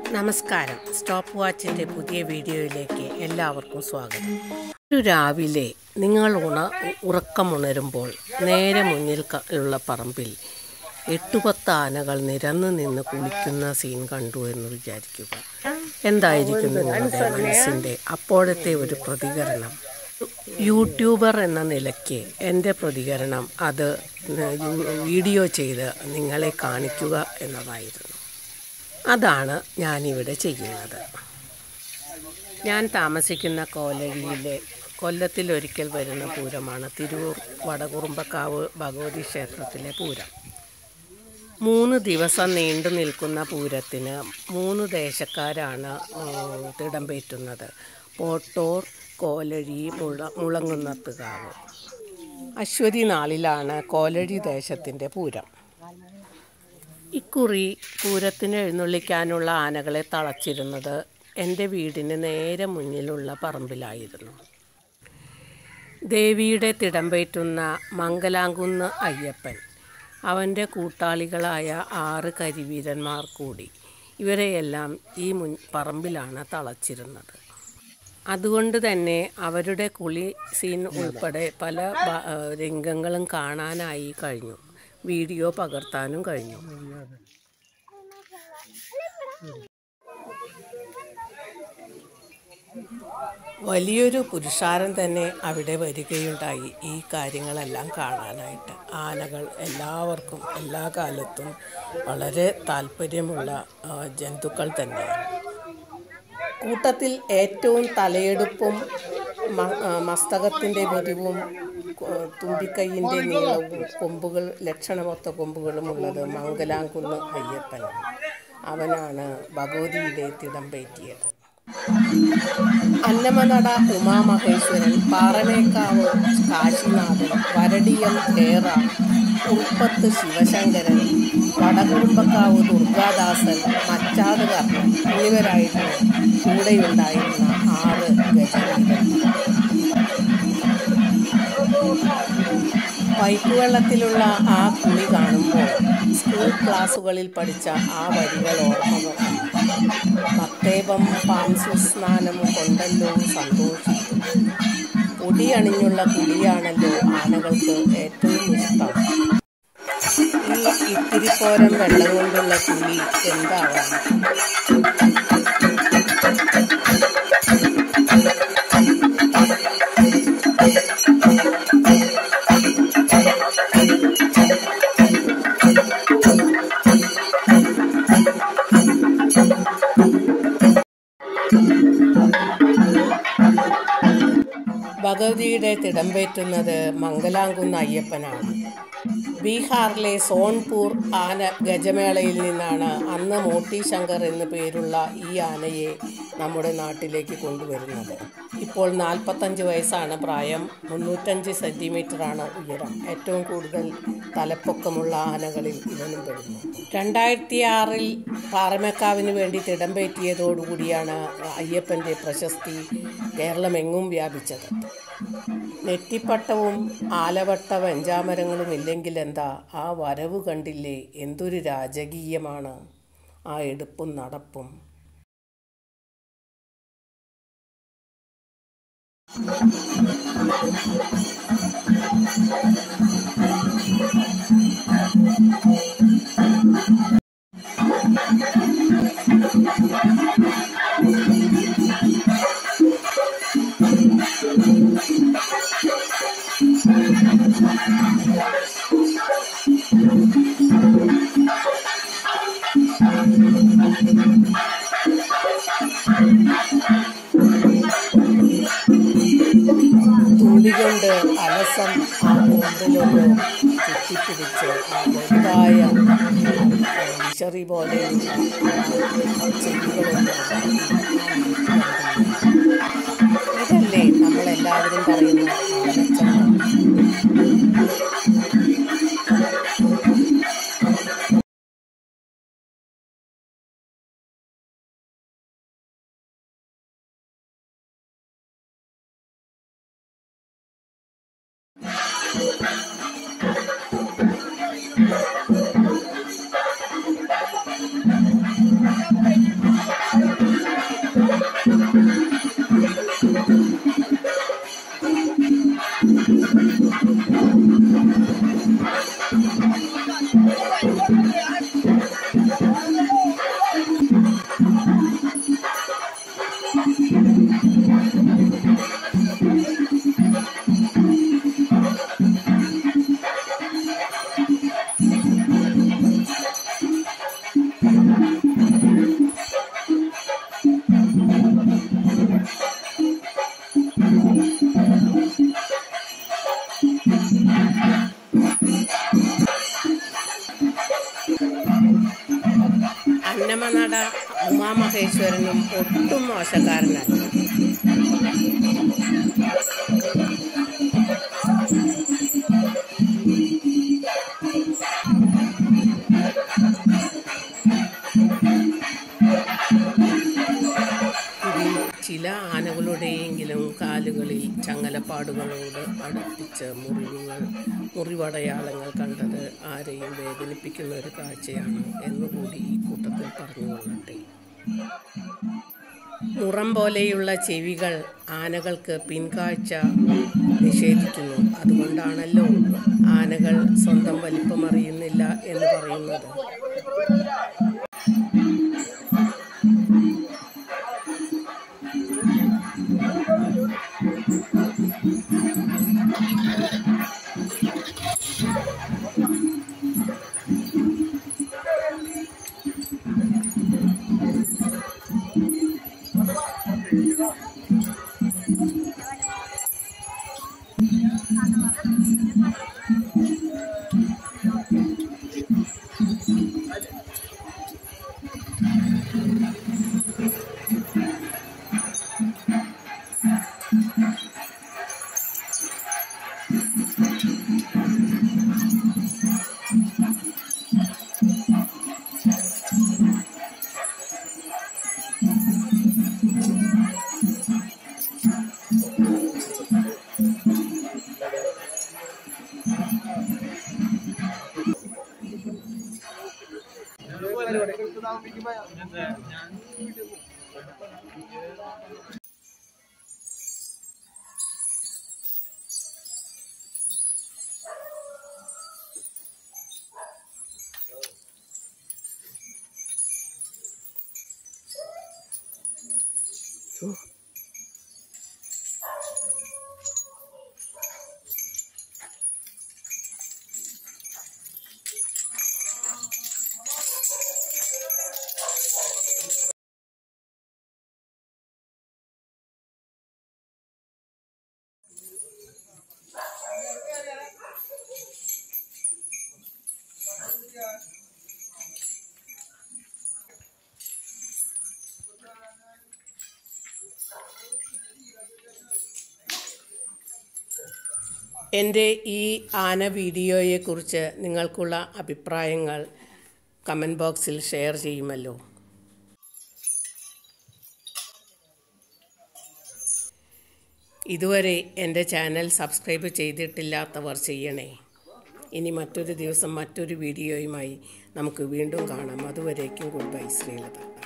നമസ്കാരം സ്റ്റോപ്പ് വാച്ചിൻ്റെ പുതിയ വീഡിയോയിലേക്ക് എല്ലാവർക്കും സ്വാഗതം ഒരു രാവിലെ നിങ്ങൾ ഉണ ഉറക്കമുണരുമ്പോൾ നേരെ മുന്നിൽ ക- ഉള്ള പറമ്പിൽ എട്ടുപത്ത് ആനകൾ നിരന്നു നിന്ന് കുളിക്കുന്ന സീൻ കണ്ടു എന്ന് വിചാരിക്കുക എന്തായിരിക്കും നിങ്ങളുടെ മനസ്സിൻ്റെ അപ്പോഴത്തെ ഒരു പ്രതികരണം യൂട്യൂബർ എന്ന നിലയ്ക്ക് എൻ്റെ പ്രതികരണം അത് യു- വീഡിയോ ചെയ്ത് നിങ്ങളെ കാണിക്കുക എന്നതായിരുന്നു അതാണ് ഞാനിവിടെ ചെയ്യുന്നത് ഞാൻ താമസിക്കുന്ന കോലഴിയിലെ കൊല്ലത്തിൽ ഒരിക്കൽ വരുന്ന പൂരമാണ് തിരൂർ വടകുറുമ്പക്കാവ് ഭഗവതി ക്ഷേത്രത്തിലെ പൂരം മൂന്ന് ദിവസം നീണ്ടു നിൽക്കുന്ന പൂരത്തിന് മൂന്ന് ദേശക്കാരാണ് ഉം, തിടമ്പേറ്റുന്നത് പോട്ടൂർ കോലഴി മുള മുളങ്ങുന്നത്തുകാവ് അശ്വതി നാളിലാണ് കോലഴി ദേശത്തിൻ്റെ പൂരം ഇക്കുറി പൂരത്തിന് എഴുന്നള്ളിക്കാനുള്ള ആനകളെ തളച്ചിരുന്നത് എൻ്റെ വീടിന് നേരെ മുന്നിലുള്ള പറമ്പിലായിരുന്നു ദേവിയുടെ തിടമ്പേറ്റുന്ന മംഗലാങ്കുന്ന് അയ്യപ്പൻ അവൻ്റെ കൂട്ടാളികളായ ആറ് കരിവീരന്മാർ കൂടി ഇവരെയെല്ലാം ഈ മുൻ പറമ്പിലാണ് തളച്ചിരുന്നത് അതുകൊണ്ട് തന്നെ അവരുടെ കുളി സീൻ ഉൾപ്പെടെ പല ബ- ഏഹ് രംഗങ്ങളും കാണാനായി കഴിഞ്ഞു വീഡിയോ പകർത്താനും കഴിഞ്ഞു വലിയൊരു പുരുഷാരം തന്നെ അവിടെ വരികയുണ്ടായി ഈ കാര്യങ്ങളെല്ലാം കാണാനായിട്ട് ആനകൾ എല്ലാവർക്കും എല്ലാ കാലത്തും വളരെ താല്പര്യമുള്ള ആ, ജന്തുക്കൾ തന്നെയാണ് കൂട്ടത്തിൽ ഏറ്റവും തലയെടുപ്പും മ- ആ, മസ്തകത്തിൻ്റെ വിരിവും കൊ- തുമ്പിക്കൈയിൻ്റെ നീളവും കൊമ്പുകൾ ലക്ഷണമൊത്ത കൊമ്പുകളുമുള്ളത് മംഗലാംകുന്ന് അയ്യപ്പനാണ് അവനാണ് ഭഗവതിയുടെ തിടമ്പേറ്റിയത് അന്നമനട ഉമാമഹേശ്വരൻ പാറമേക്കാവ് കാശിനാഥൻ വരടിയം കേറ ഉൾപ്പത്ത് ശിവശങ്കരൻ വടകുറുമ്പക്കാവ് ദുർഗാദാസൻ മച്ചാട് കർണൻ എന്നിവരായിരുന്നു കൂടെയുണ്ടായിരുന്ന ആറ് ഗജവീരന്മാർ പൈപ്പ് വെള്ളത്തിലുള്ള ആ കുളി കാണുമ്പോൾ സ്കൂൾ ക്ലാസ്സുകളിൽ പഠിച്ച ആ വരികൾ ഓർമ്മ മത്തേപം പാംസു സ്നാനം കൊണ്ടല്ലോ സന്തോഷിക്കും പൊടിയണിഞ്ഞുള്ള കുളിയാണല്ലോ ആനകൾക്ക് ഏറ്റവും ഇഷ്ടം ഈ ഇത്തിരിപ്പോരം വെള്ളം കൊണ്ടുള്ള കുളി എന്താവാം ഭഗവതിയുടെ തിടമ്പേറ്റുന്നത് മംഗലാംകുന്ന് അയ്യപ്പനാണ് ബീഹാറിലെ സോൺപൂർ ആന ഗജമേളയിൽ നിന്നാണ് അന്ന് മോട്ടി ശങ്കർ എന്നു പേരുള്ള ഈ ആനയെ നമ്മുടെ നാട്ടിലേക്ക് കൊണ്ടുവരുന്നത് ഇപ്പോൾ നാൽപ്പത്തഞ്ച് വയസ്സാണ് പ്രായം മുന്നൂറ്റഞ്ച് സെൻറ്റിമീറ്ററാണ് ഉയരം ഏറ്റവും കൂടുതൽ തലപ്പൊക്കമുള്ള ആനകളിൽ ഇവനും പെടുന്നു രണ്ടായിരത്തി ആറിൽ പാറമേക്കാവിന് വേണ്ടി തിടമ്പേറ്റിയതോടുകൂടിയാണ് അയ്യപ്പൻ്റെ പ്രശസ്തി കേരളമെങ്ങും വ്യാപിച്ചത് നെറ്റിപ്പട്ടവും ആലവട്ട വെഞ്ചാമരങ്ങളും ഇല്ലെങ്കിൽ എന്താ ആ വരവ് കണ്ടില്ലേ എന്തൊരു രാജകീയമാണ് ആ എടുപ്പും നടപ്പും തുമ്പികൊണ്ട് അലസം ആ കൊമ്പിലൊന്ന് ചുറ്റിപ്പിടിച്ച് ആ വലുതായ വിശറി പോലെയുള്ള ചെടികളൊന്നും ഇതല്ലേ നമ്മളെല്ലാവരും പറയുന്ന ആനച്ചന്തം കന്നമനട ഉമാമഹേശ്വരനും ഒട്ടും മോശക്കാരനല്ല ഇതിൽ ചില ആനകളുടെയെങ്കിലും കാലുകളിൽ ചങ്ങലപ്പാടുകളോട് അടുപ്പിച്ച് മുറിവുകൾ മുറിവടയാളങ്ങൾ കണ്ടത് ആരെയും വേദനിപ്പിക്കുന്ന ഒരു കാഴ്ചയാണ് എന്നുകൂടി ഈ കൂട്ടത്തിൽ പറഞ്ഞുകൊള്ളട്ടെ മുറം പോലെയുള്ള ചെവികൾ ആനകൾക്ക് പിൻകാഴ്ച നിഷേധിക്കുന്നു അതുകൊണ്ടാണല്ലോ ആനകൾ സ്വന്തം വലിപ്പമറിയുന്നില്ല എന്ന് പറയുന്നത് എൻ്റെ ഈ ആന വീഡിയോയെക്കുറിച്ച് നിങ്ങൾക്കുള്ള അഭിപ്രായങ്ങൾ കമൻറ്റ് ബോക്സിൽ ഷെയർ ചെയ്യുമല്ലോ ഇതുവരെ എൻ്റെ ചാനൽ സബ്സ്ക്രൈബ് ചെയ്തിട്ടില്ലാത്തവർ ചെയ്യണേ ഇനി മറ്റൊരു ദിവസം മറ്റൊരു വീഡിയോയുമായി നമുക്ക് വീണ്ടും കാണാം അതുവരേക്കും ഗുഡ് ബൈ ശ്രീലത